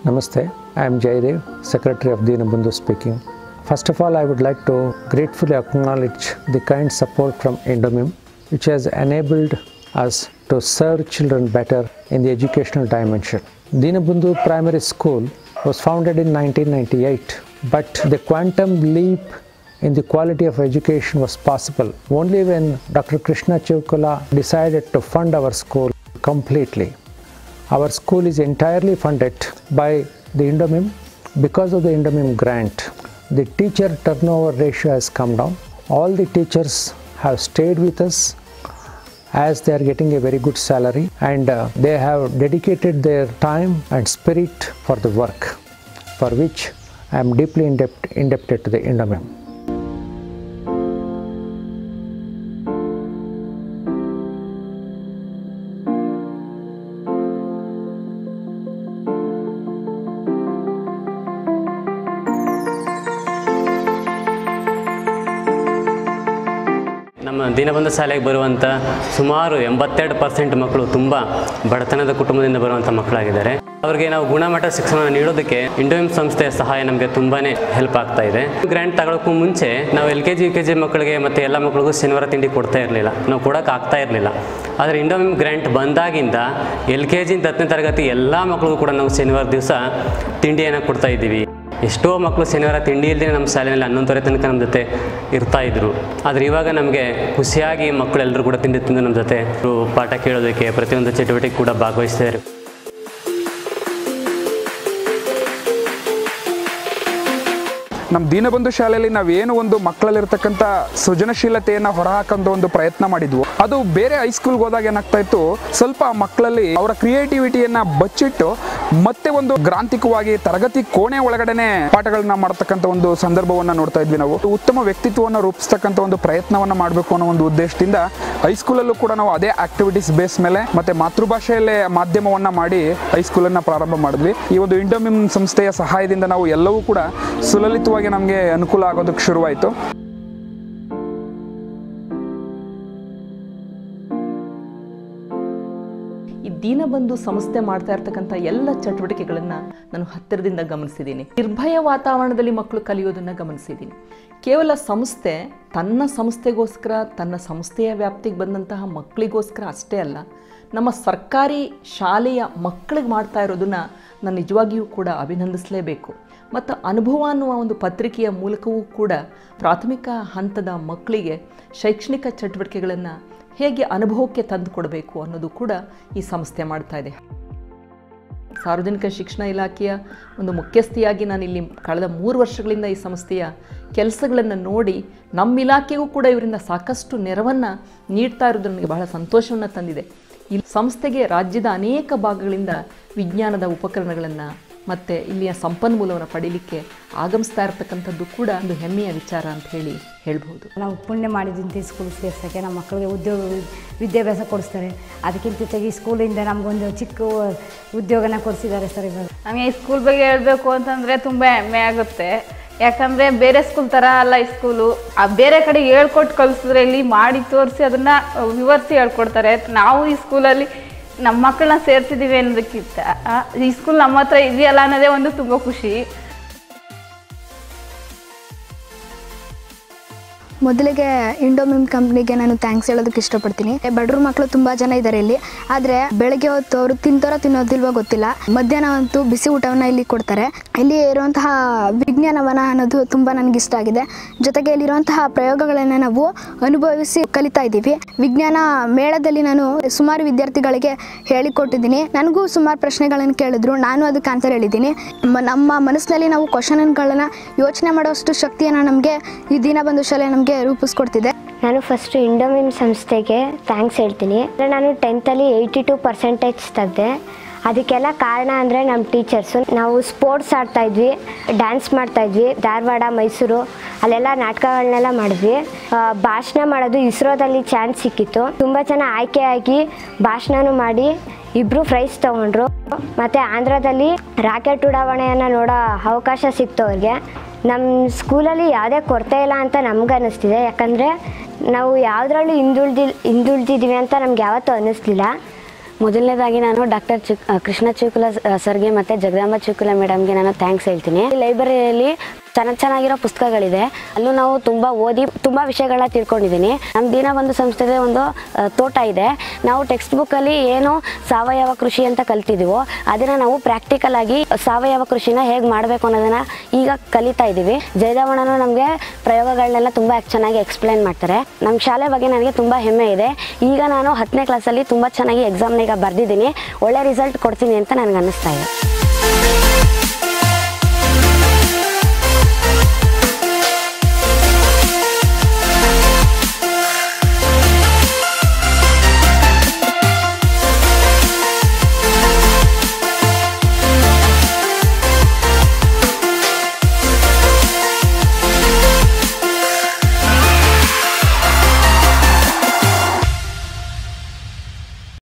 Namaste, I am Jaidev, Secretary of Dinabandhu speaking. First of all, I would like to gratefully acknowledge the kind support from Indomim, which has enabled us to serve children better in the educational dimension. Dinabandhu Primary School was founded in 1998, but the quantum leap in the quality of education was possible only when Dr. Krishna Chivkula decided to fund our school completely. Our school is entirely funded by the Indomim. Because of the Indomim grant, the teacher turnover ratio has come down. All the teachers have stayed with us as they are getting a very good salary and uh, they have dedicated their time and spirit for the work for which I am deeply indept, indebted to the Indomim. ನಮ್ಮ ದಿನಬಂಧು ಶಾಲೆಗೆ ಬರುವಂಥ ಸುಮಾರು ಎಂಬತ್ತೆರಡು percent ಮಕ್ಕಳು ತುಂಬ ಬಡತನದ ಕುಟುಂಬದಿಂದ ಬರುವಂಥ ಮಕ್ಕಳಾಗಿದ್ದಾರೆ ಅವರಿಗೆ ನಾವು ಗುಣಮಟ್ಟ ಶಿಕ್ಷಣ ನೀಡೋದಕ್ಕೆ ಇಂಡೋಮ್ ಸಂಸ್ಥೆಯ ಸಹಾಯ ನಮಗೆ ತುಂಬಾ ಹೆಲ್ಪ್ ಆಗ್ತಾ ಇದೆ ಗ್ರ್ಯಾಂಟ್ ತಗೊಳ್ಳೋಕ್ಕೂ ಮುಂಚೆ ನಾವು L K G U K G ಮಕ್ಕಳಿಗೆ ಮತ್ತು ಎಲ್ಲ ಮಕ್ಕಳಿಗೂ ಶನಿವಾರ ತಿಂಡಿ ಕೊಡ್ತಾ ಇರಲಿಲ್ಲ ನಾವು ಕೊಡೋಕೆ ಆಗ್ತಾ ಇರಲಿಲ್ಲ ಆದರೆ ಇಂಡೋಮ್ ಗ್ರ್ಯಾಂಟ್ ಬಂದಾಗಿಂದ ಎಲ್ ಕೆ ಜಿಂದ ಹತ್ತನೇ ತರಗತಿ ಎಲ್ಲ ಮಕ್ಕಳಿಗೂ ಕೂಡ ನಾವು ಶನಿವಾರ ದಿವಸ ತಿಂಡಿಯನ್ನು ಕೊಡ್ತಾ ಇದ್ದೀವಿ ಎಷ್ಟೋ ಮಕ್ಕಳು ಶನಿವಾರ ತಿಂಡಿ ಇಲ್ಲದೆ ನಮ್ಮ ಶಾಲೆಯಲ್ಲಿ ಹನ್ನೊಂದುವರೆ ತನಕ ನಮ್ಮ ಜೊತೆ ಇರ್ತಾ ಇದ್ರು ಆದರೆ ಇವಾಗ ನಮಗೆ ಖುಷಿಯಾಗಿ ಮಕ್ಕಳೆಲ್ಲರೂ ಕೂಡ ತಿಂಡಿ ತಿಂದು ನಮ್ಮ ಜೊತೆ ಅವ್ರು ಪಾಠ ಕೇಳೋದಕ್ಕೆ ಪ್ರತಿಯೊಂದು ಚಟುವಟಿಕೆ ಕೂಡ ಭಾಗವಹಿಸ್ತಾರೆ ನಮ್ಮ ದೀನಬಂಧು ಶಾಲೆಯಲ್ಲಿ ನಾವೇನು ಒಂದು ಮಕ್ಕಳಲ್ಲಿರ್ತಕ್ಕಂಥ ಸೃಜನಶೀಲತೆಯನ್ನು ಹೊರಹಾಕಂತ ಒಂದು ಪ್ರಯತ್ನ ಮಾಡಿದ್ವು ಅದು ಬೇರೆ ಹೈಸ್ಕೂಲ್ಗೆ ಹೋದಾಗ ಏನಾಗ್ತಾ ಇತ್ತು ಸ್ವಲ್ಪ ಮಕ್ಕಳಲ್ಲಿ ಅವರ ಕ್ರಿಯೇಟಿವಿಟಿಯನ್ನ ಬಚ್ಚಿಟ್ಟು ಮತ್ತೆ ಒಂದು ಗ್ರಾಂಥಿಕವಾಗಿ ತರಗತಿ ಕೋಣೆ ಒಳಗಡೆನೆ ಪಾಠಗಳನ್ನ ಮಾಡತಕ್ಕಂಥ ಒಂದು ಸಂದರ್ಭವನ್ನ ನೋಡ್ತಾ ಇದ್ವಿ ನಾವು ಉತ್ತಮ ವ್ಯಕ್ತಿತ್ವವನ್ನು ರೂಪಿಸ್ತಕ್ಕಂಥ ಒಂದು ಪ್ರಯತ್ನವನ್ನ ಮಾಡಬೇಕು ಅನ್ನೋ ಒಂದು ಉದ್ದೇಶದಿಂದ ಹೈಸ್ಕೂಲಲ್ಲೂ ಕೂಡ ನಾವು ಅದೇ ಆಕ್ಟಿವಿಟೀಸ್ ಬೇಸ್ ಮೇಲೆ ಮತ್ತೆ ಮಾತೃಭಾಷೆಯಲ್ಲೇ ಮಾಧ್ಯಮವನ್ನ ಮಾಡಿ ಹೈಸ್ಕೂಲನ್ನ ಪ್ರಾರಂಭ ಮಾಡಿದ್ವಿ ಈ ಒಂದು ಇಂಡೋಮಿಮ್ ಸಂಸ್ಥೆಯ ಸಹಾಯದಿಂದ ನಾವು ಎಲ್ಲವೂ ಕೂಡ ಸುಲಲಿತವಾಗಿ ನಮಗೆ ಅನುಕೂಲ ಆಗೋದಕ್ಕೆ ಶುರುವಾಯಿತು ಈ ದೀನಬಂಧು ಸಂಸ್ಥೆ ಮಾಡ್ತಾ ಇರ್ತಕ್ಕಂಥ ಎಲ್ಲ ಚಟುವಟಿಕೆಗಳನ್ನು ನಾನು ಹತ್ತಿರದಿಂದ ಗಮನಿಸಿದ್ದೀನಿ ನಿರ್ಭಯ ವಾತಾವರಣದಲ್ಲಿ ಮಕ್ಕಳು ಕಲಿಯೋದನ್ನು ಗಮನಿಸಿದ್ದೀನಿ ಕೇವಲ ಸಂಸ್ಥೆ ತನ್ನ ಸಂಸ್ಥೆಗೋಸ್ಕರ ತನ್ನ ಸಂಸ್ಥೆಯ ವ್ಯಾಪ್ತಿಗೆ ಬಂದಂತಹ ಮಕ್ಕಳಿಗೋಸ್ಕರ ಅಷ್ಟೇ ಅಲ್ಲ ನಮ್ಮ ಸರ್ಕಾರಿ ಶಾಲೆಯ ಮಕ್ಕಳಿಗೆ ಮಾಡ್ತಾ ಇರೋದನ್ನು ನಾನು ನಿಜವಾಗಿಯೂ ಕೂಡ ಅಭಿನಂದಿಸಲೇಬೇಕು ಮತ್ತು ಅನುಭವ ಅನ್ನುವ ಒಂದು ಪತ್ರಿಕೆಯ ಮೂಲಕವೂ ಕೂಡ ಪ್ರಾಥಮಿಕ ಹಂತದ ಮಕ್ಕಳಿಗೆ ಶೈಕ್ಷಣಿಕ ಚಟುವಟಿಕೆಗಳನ್ನು ಹೇಗೆ ಅನುಭವಕ್ಕೆ ತಂದು ಕೊಡಬೇಕು ಅನ್ನೋದು ಕೂಡ ಈ ಸಂಸ್ಥೆ ಮಾಡ್ತಾ ಇದೆ ಸಾರ್ವಜನಿಕ ಶಿಕ್ಷಣ ಇಲಾಖೆಯ ಒಂದು ಮುಖ್ಯಸ್ಥಿಯಾಗಿ ನಾನು ಇಲ್ಲಿ ಕಳೆದ ಮೂರು ವರ್ಷಗಳಿಂದ ಈ ಸಂಸ್ಥೆಯ ಕೆಲಸಗಳನ್ನು ನೋಡಿ ನಮ್ಮ ಇಲಾಖೆಗೂ ಕೂಡ ಇವರಿಂದ ಸಾಕಷ್ಟು ನೆರವನ್ನು ನೀಡ್ತಾ ಇರೋದು ನನಗೆ ಬಹಳ ಸಂತೋಷವನ್ನು ತಂದಿದೆ ಈ ಸಂಸ್ಥೆಗೆ ರಾಜ್ಯದ ಅನೇಕ ಭಾಗಗಳಿಂದ ವಿಜ್ಞಾನದ ಉಪಕರಣಗಳನ್ನು ಮತ್ತು ಇಲ್ಲಿಯ ಸಂಪನ್ಮೂಲವನ್ನು ಪಡೀಲಿಕ್ಕೆ ಆಗಮಿಸ್ತಾ ಇರತಕ್ಕಂಥದ್ದು ಕೂಡ ಒಂದು ಹೆಮ್ಮೆಯ ವಿಚಾರ ಅಂತ ಹೇಳಿ ಹೇಳ್ಬೋದು ನಾವು ಪುಣ್ಯ ಮಾಡಿದ್ದಂಥ ಸ್ಕೂಲ್ ಸೇರ್ಸೋಕ್ಕೆ ನಮ್ಮ ಮಕ್ಕಳಿಗೆ ಉದ್ಯೋಗ ವಿದ್ಯಾಭ್ಯಾಸ ಕೊಡಿಸ್ತಾರೆ ಅದಕ್ಕಿಂತ ಜೊತೆಗೆ ಈ ಸ್ಕೂಲಿಂದ ನಮಗೊಂದು ಚಿಕ್ಕ ಉದ್ಯೋಗನ ಕೊಡಿಸಿದ್ದಾರೆ ಸರ್ ಇವಾಗ ನಮಗೆ ಈ ಸ್ಕೂಲ್ ಬಗ್ಗೆ ಹೇಳಬೇಕು ಅಂತಂದರೆ ತುಂಬ ಹೆಮ್ಮೆ ಆಗುತ್ತೆ ಯಾಕಂದರೆ ಬೇರೆ ಸ್ಕೂಲ್ ಥರ ಅಲ್ಲ ಈ ಸ್ಕೂಲು ಆ ಬೇರೆ ಕಡೆ ಹೇಳ್ಕೊಟ್ಟು ಕಲಿಸಿದ್ರೆ ಇಲ್ಲಿ ಮಾಡಿ ತೋರಿಸಿ ಅದನ್ನು ವಿವರಿಸಿ ಹೇಳ್ಕೊಡ್ತಾರೆ ನಾವು ಈ ಸ್ಕೂಲಲ್ಲಿ ನಮ್ಮ ಮಕ್ಕಳನ್ನ ಸೇರ್ಸಿದ್ದೀವಿ ಅನ್ನೋದಕ್ಕಿಂತ ಆ, ಈ ಸ್ಕೂಲ್ ನಮ್ಮ ಹತ್ರ ಇದೆಯಲ್ಲ ಅನ್ನೋದೇ ಒಂದು ತುಂಬ ಖುಷಿ ಮೊದಲಿಗೆ ಇಂಡೋಮಿಮ್ ಕಂಪ್ನಿಗೆ ನಾನು ಥ್ಯಾಂಕ್ಸ್ ಹೇಳೋದಕ್ಕೆ ಇಷ್ಟಪಡ್ತೀನಿ ಬಡವ್ರ ಮಕ್ಕಳು ತುಂಬ ಜನ ಇದ್ದಾರೆ ಇಲ್ಲಿ ಆದರೆ ಬೆಳಗ್ಗೆ ಹೊತ್ತು ಅವರು ತಿಂತಾರೋ ತಿನ್ನೋದಿಲ್ವೋ ಗೊತ್ತಿಲ್ಲ ಮಧ್ಯಾಹ್ನ ಅಂತೂ ಬಿಸಿ ಊಟವನ್ನು ಇಲ್ಲಿ ಕೊಡ್ತಾರೆ ಇಲ್ಲಿ ಇರುವಂತಹ ವಿಜ್ಞಾನವನ ಅನ್ನೋದು ತುಂಬ ನನಗೆ ಇಷ್ಟ ಆಗಿದೆ ಜೊತೆಗೆ ಇಲ್ಲಿರುವಂತಹ ಪ್ರಯೋಗಗಳನ್ನು ನಾವು ಅನುಭವಿಸಿ ಕಲಿತಾ ಇದ್ದೀವಿ ವಿಜ್ಞಾನ ಮೇಳದಲ್ಲಿ ನಾನು ಸುಮಾರು ವಿದ್ಯಾರ್ಥಿಗಳಿಗೆ ಹೇಳಿಕೊಟ್ಟಿದ್ದೀನಿ ನನಗೂ ಸುಮಾರು ಪ್ರಶ್ನೆಗಳನ್ನು ಕೇಳಿದ್ರು ನಾನು ಅದಕ್ಕೆ ಆನ್ಸರ್ ಹೇಳಿದ್ದೀನಿ ಮ- ನಮ್ಮ ಮನಸ್ಸಿನಲ್ಲಿ ನಾವು ಕ್ವಶನ್ಗಳನ್ನು ಯೋಚನೆ ಮಾಡೋಷ್ಟು ಶಕ್ತಿಯನ್ನು ನಮಗೆ ಈ ದೀನಬಂಧು ಶಾಲೆ ನಮಗೆ ರೂಪಿಸ್ಕೊಡ್ತಿದೆ ನಾನು ಫಸ್ಟು ಇಂಡೋಮಿಮ್ ಸಂಸ್ಥೆಗೆ ಥ್ಯಾಂಕ್ಸ್ ಹೇಳ್ತೀನಿ ಅಂದರೆ ನಾನು ಟೆಂತಲ್ಲಿ ಏಯ್ಟಿ ಟು ಪರ್ಸೆಂಟೇಜ್ ತೆಗೆದೆ ಅದಕ್ಕೆಲ್ಲ ಕಾರಣ ಅಂದರೆ ನಮ್ಮ ಟೀಚರ್ಸು ನಾವು ಸ್ಪೋರ್ಟ್ಸ್ ಆಡ್ತಾಯಿದ್ವಿ ಡ್ಯಾನ್ಸ್ ಮಾಡ್ತಾಯಿದ್ವಿ ಧಾರವಾಡ ಮೈಸೂರು ಅಲ್ಲೆಲ್ಲ ನಾಟಕಗಳನ್ನೆಲ್ಲ ಮಾಡಿದ್ವಿ ಆ, ಭಾಷಣ ಮಾಡೋದು ಇಸ್ರೋದಲ್ಲಿ ಚಾನ್ಸ್ ಸಿಕ್ಕಿತ್ತು ತುಂಬ ಜನ ಆಯ್ಕೆಯಾಗಿ ಭಾಷಣನೂ ಮಾಡಿ ಇಬ್ಬರು ಪ್ರೈಸ್ ತೊಗೊಂಡ್ರು ಮತ್ತು ಆಂಧ್ರದಲ್ಲಿ ರಾಕೆಟ್ ಉಡಾವಣೆಯನ್ನು ನೋಡೋ ಅವಕಾಶ ಸಿಕ್ತು ಅವ್ರಿಗೆ ನಮ್ಮ ಸ್ಕೂಲಲ್ಲಿ ಯಾವುದೇ ಕೊರತೆ ಇಲ್ಲ ಅಂತ ನಮ್ಗೆ ಅನ್ನಿಸ್ತಿದೆ ಯಾಕಂದರೆ ನಾವು ಯಾವುದ್ರಲ್ಲೂ ಹಿಂದುಳ್ದಿ ಹಿಂದುಳ್ದಿದ್ದೀವಿ ಅಂತ ನಮ್ಗೆ ಯಾವತ್ತೂ ಅನ್ನಿಸ್ಲಿಲ್ಲ ಮೊದಲನೇದಾಗಿ ನಾನು ಡಾಕ್ಟರ್ ಚು ಕೃಷ್ಣ ಚುಕುಲ ಸರ್ಗೆ ಮತ್ತು ಜಗದಾಂಬ ಚುಕುಲ ಮೇಡಮ್ಗೆ ನಾನು ಥ್ಯಾಂಕ್ಸ್ ಹೇಳ್ತೀನಿ ಈ ಲೈಬ್ರರಿಯಲ್ಲಿ ಚೆನ್ನಾಗಿ ಚೆನ್ನಾಗಿರೋ ಪುಸ್ತಕಗಳಿದೆ ಅಲ್ಲೂ ನಾವು ತುಂಬ ಓದಿ ತುಂಬ ವಿಷಯಗಳನ್ನ ತಿಳ್ಕೊಂಡಿದ್ದೀನಿ ನಮ್ಮ ದೀನಬಂಧು ಸಂಸ್ಥೆದೆ ಒಂದು ಆ, ತೋಟ ಇದೆ ನಾವು ಟೆಕ್ಸ್ಟ್ ಬುಕ್ಕಲ್ಲಿ ಏನು ಸಾವಯವ ಕೃಷಿ ಅಂತ ಕಲ್ತಿದ್ದೀವೋ ಅದನ್ನು ನಾವು ಪ್ರಾಕ್ಟಿಕಲ್ ಆಗಿ ಸಾವಯವ ಕೃಷಿನ ಹೇಗೆ ಮಾಡಬೇಕು ಅನ್ನೋದನ್ನು ಈಗ ಕಲಿತಾ ಇದ್ದೀವಿ ಜಯದಾವಣನು ನಮಗೆ ಪ್ರಯೋಗಗಳನ್ನೆಲ್ಲ ತುಂಬ ಚೆನ್ನಾಗಿ ಎಕ್ಸ್ಪ್ಲೈನ್ ಮಾಡ್ತಾರೆ ನಮ್ಮ ಶಾಲೆ ಬಗ್ಗೆ ನನಗೆ ತುಂಬ ಹೆಮ್ಮೆ ಇದೆ ಈಗ ನಾನು ಹತ್ತನೇ ಕ್ಲಾಸಲ್ಲಿ ತುಂಬ ಚೆನ್ನಾಗಿ ಎಕ್ಸಾಮ್ನ ಈಗ ಬರೆದಿದ್ದೀನಿ ಒಳ್ಳೆ ರಿಸಲ್ಟ್ ಕೊಡ್ತೀನಿ ಅಂತ ನನಗೆ ಅನ್ನಿಸ್ತಾ ಇದೆ